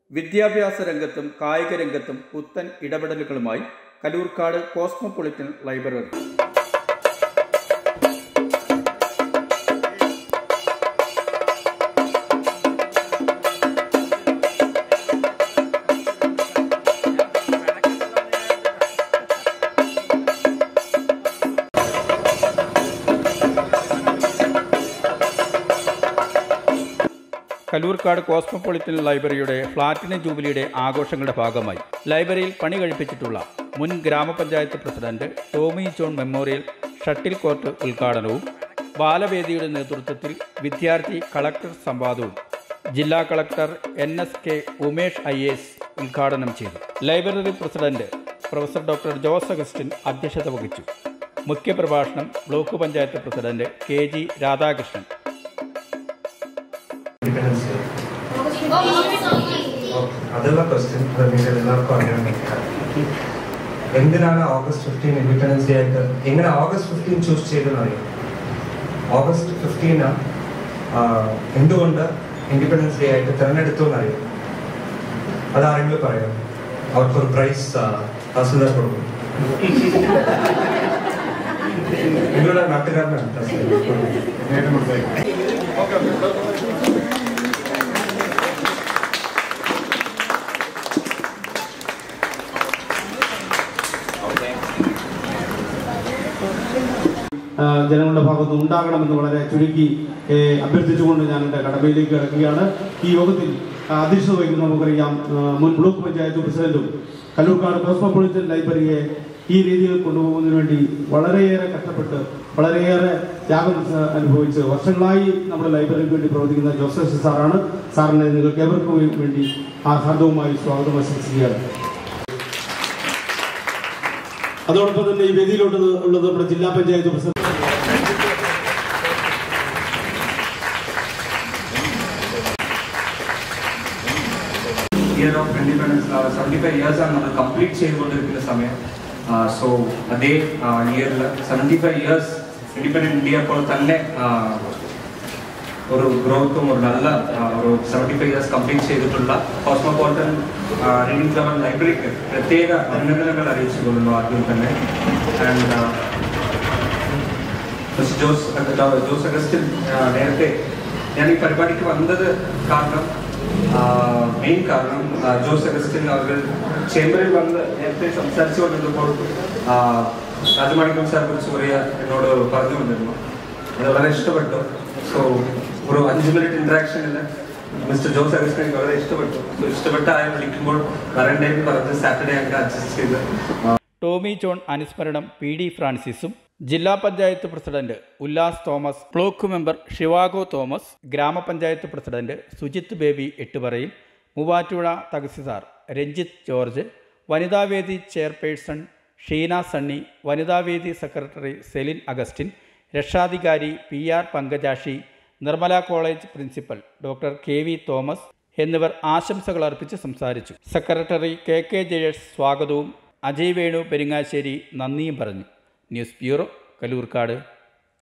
വിദ്യാഭ്യാസ രംഗത്തും കായിക രംഗത്തും പുത്തൻ ഇടപെടലുകളുമായി Kaloorkad cosmopolitan library Kaloorkad cosmopolitan ലൈബ്രറിയുടെ പ്ലാറ്റിനം ജൂബിലിയുടെ ആഘോഷങ്ങളുടെ ഭാഗമായി ലൈബ്രറിയിൽ പണി കഴിപ്പിച്ചിട്ടുള്ള മുൻ ഗ്രാമപഞ്ചായത്ത് president Tomy John memorial shuttle court ഉദ്ഘാടനവും ബാലവേദിയുടെ നേതൃത്വത്തിൽ വിദ്യാർത്ഥി കളക്ടർ സംവാദവും ജില്ലാ collector N S K Umesh I S ഉദ്ഘാടനം ചെയ്തു ലൈബ്രറി president professor doctor Jose Augustine അധ്യക്ഷത വഹിച്ചു മുഖ്യപ്രഭാഷണം block panchayat president K G Radhakrishnan independence അതുള്ള ക്വസ്റ്റ്യൻ അത് നിങ്ങൾ എല്ലാവർക്കും അറിയാൻ വേണ്ടിയിട്ടാണ് എന്തിനാണ് ഓഗസ്റ്റ് ഫിഫ്റ്റീൻ ഇൻഡിപെൻഡൻസ് ഡേ ആയിട്ട് എങ്ങനെ ഓഗസ്റ്റ് ഫിഫ്റ്റീൻ ചൂസ് ചെയ്തെന്ന് അറിയാം ഓഗസ്റ്റ് ഫിഫ്റ്റീന് എന്തുകൊണ്ട് ഇൻഡിപെൻഡൻസ് ഡേ ആയിട്ട് തിരഞ്ഞെടുത്തു എന്നറിയാം അതാരെങ്കിലും പറയാം അവർക്കൊരു പ്രൈസ് തഹസിൽദാർ കൊടുക്കും നിങ്ങളുടെ നാട്ടുകാരനാണ് തഹസിൽദാർ ആ, ജനങ്ങളുടെ ഭാഗത്ത് ഉണ്ടാകണമെന്ന് വളരെ ചുരുക്കി ഏ, അഭ്യർത്ഥിച്ചുകൊണ്ട് ഞാൻ എൻ്റെ കടമയിലേക്ക് കിടക്കുകയാണ് ഈ യോഗത്തിൽ ആ, അധ്യക്ഷത വഹിക്കുന്ന നമുക്കറിയാം ആ, മുൻ ബ്ലോക്ക് പഞ്ചായത്ത് പ്രസിഡന്റും കല്ലൂർക്കാട് കോസ്മോപൊളിറ്റൻ ലൈബ്രറിയെ ഈ രീതിയിൽ കൊണ്ടുപോകുന്നതിന് വേണ്ടി വളരെയേറെ കഷ്ടപ്പെട്ട് വളരെയേറെ ത്യാഗം ആ, അനുഭവിച്ച് വർഷങ്ങളായി നമ്മുടെ ലൈബ്രറിക്ക് വേണ്ടി പ്രവർത്തിക്കുന്ന ജോസഫ് സാറാണ് സാറിനെ നിങ്ങൾക്ക് ഏവർക്കും വേണ്ടി ആ ഹാർദവുമായി സ്വാഗതം ആശംസിക്കുകയാണ് അതോടൊപ്പം തന്നെ ഈ വേദിയിലോട്ട് ഉള്ളത് നമ്മുടെ ജില്ലാ panchayat president year of independence seventy five years ആണ് നമ്മൾ കംപ്ലീറ്റ് ചെയ്തുകൊണ്ടിരിക്കുന്ന സമയം സോ അതേ ഇയറിൽ seventy five years independent India പോലെ തന്നെ ആ, ഒരു ഗ്രോത്തും ഒരു നല്ല ആ, ഒരു സെവൻറ്റി ഫൈവ് ഇയേഴ്സ് കംപ്ലീറ്റ് ചെയ്തിട്ടുള്ള കോസ്മോപോളിറ്റൻ റീഡിംഗ് ക്ലബ് ലൈബ്രറിക്ക് പ്രത്യേക അഭിനന്ദനങ്ങൾ അറിയിച്ചു കൊള്ളുന്നു ആദ്യം തന്നെ ആൻഡ് മിസ്റ്റർ ജോസ് അഗ- ജോസ് അഗസ്റ്റിൻ ആ, നേരത്തെ ഞാൻ ഈ പരിപാടിക്ക് വന്നത് കാരണം മെയിൻ കാരണം ആ, ജോസ് അഗസ്റ്റിൻ അവർ ചേംബറിൽ വന്ന് നേരത്തെ സംസാരിച്ചുകൊണ്ടിരുന്നപ്പോൾ ആ, രാജമാണിക്കം സാറെ കുറിച്ച് കുറേ എന്നോട് പറഞ്ഞു വന്നിരുന്നു അത് വളരെ ഇഷ്ടപ്പെട്ടു സോ ഒരു അഞ്ച് മിനിറ്റ് ഇന്ററാക്ഷനിൽ മിസ്റ്റർ ജോസ് അഗസ്റ്റിൻ എനിക്ക് വളരെ ഇഷ്ടപ്പെട്ടു So, ഇഷ്ടപ്പെട്ട ആയ വിളിക്കുമ്പോൾ വരണ്ടേന്ന് പറഞ്ഞ് സാറ്റർഡേ അങ്ങനെ അഡ്ജസ്റ്റ് ചെയ്ത് ആ, ടോമി ജോൺ അനുസ്മരണം പി ഡി ഫ്രാൻസിസും ജില്ലാ panchayat president Ullas Thomas block member Zhivago Thomas ഗ്രാമപഞ്ചായത്ത് president Sujith Baby Ettuparayil Muvattupuzha tahsildar Ranjith George Vanithavedi chairperson Sheena Sunny Vanithavedi secretary Celine Augustine രക്ഷാധികാരി P R Pankajakshi Nirmala college principal doctor K V Thomas എന്നിവർ ആശംസകൾ അർപ്പിച്ച് സംസാരിച്ചു സെക്രട്ടറി കെ കെ ജയേഷ് സ്വാഗതവും അജയ് വേണു പെരിങ്ങാശ്ശേരി നന്ദിയും പറഞ്ഞു ന്യൂസ് ബ്യൂറോ കലൂർക്കാട്